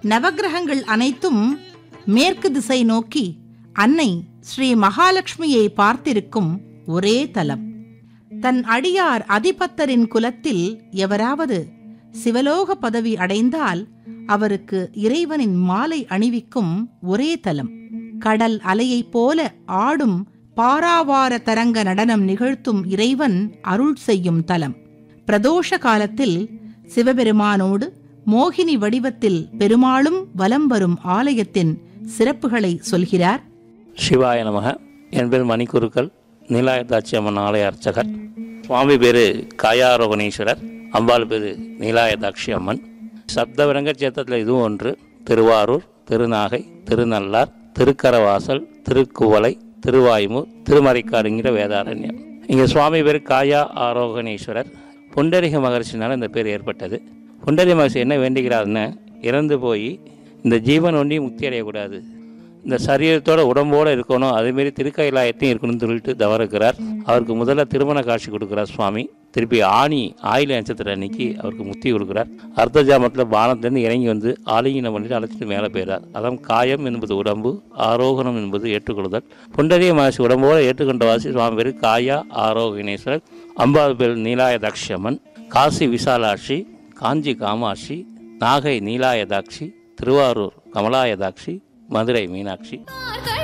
நவக்கிரகங்கள் அனைத்தும் மேற்கு திசை நோக்கி அன்னை ஸ்ரீ மகாலட்சுமியை பார்த்திருக்கும் ஒரே தலம் தன் அடியார் அதிபத்தரின் குலத்தில் எவராவது சிவலோக பதவி அடைந்தால் அவருக்கு இறைவனின் மாலை அணிவிக்கும் ஒரே தலம் கடல் அலையைப் போல ஆடும் பாராவார தரங்க நடனம் நிகழ்த்தும் இறைவன் அருள் செய்யும் தலம் பிரதோஷ காலத்தில் சிவபெருமானோடு மோகினி வடிவத்தில் பெருமாளும் வலம் வரும் ஆலயத்தின் சிறப்புகளை சொல்கிறார் சிவாய நமக என் பேர் மணிக்குருக்கள் நீலாயதாட்சி அம்மன் ஆலய அர்ச்சகர் சுவாமி பேர் காயாரோகணீஸ்வரர் அம்பாள் பேர் நீலாயதாட்சி அம்மன் சப்தவிரங்க சேத்திரத்தில் இதுவும் ஒன்று திருவாரூர் திருநாகை திருநள்ளார் திருக்கரவாசல் திருக்குவளை திருவாயுமூர் திருமறைக்காடுங்கிற வேதாரண்யம் இங்கே சுவாமி பேர் காயா ஆரோகணீஸ்வரர் புண்டரிக மகர்ஷினால் இந்த பேர் ஏற்பட்டது புண்டரிக மகர்ஷி என்ன வேண்டுகிறாருன்னு இறந்து போய் இந்த ஜீவன் ஒன்றையும் முக்தி அடையக்கூடாது இந்த சரீரத்தோட உடம்போட இருக்கணும் அதேமாரி திருக்கைலாயத்தையும் இருக்கணும்னு சொல்லிட்டு தவறுக்கிறார் அவருக்கு முதல்ல திருமண காட்சி கொடுக்குறார் சுவாமி திருப்பி ஆணி ஆயில நட்சத்திர அன்னைக்கு அவருக்கு முக்தி கொடுக்குறார் அர்த்த ஜாமத்தில் பானத்திலேருந்து இறங்கி வந்து ஆலிங்கனம் பண்ணிட்டு அழைச்சிட்டு மேலே போயிறார் அதான் காயம் என்பது உடம்பு ஆரோகணம் என்பது ஏற்றுக்கொள்ளுதல் புண்டரிய மகர்ஷி உடம்போட ஏற்றுக்கொண்ட வாசி சுவாமி பேர் காயா ஆரோகணேஸ்வரர் அம்பாள் பேர் நீலாய தாட்சியம்மன் காசி விசாலாட்சி காஞ்சி காமாட்சி நாகை நீலாயதாட்சி திருவாரூர் கமலாயதாட்சி மதுரை மீனாட்சி பார்க்க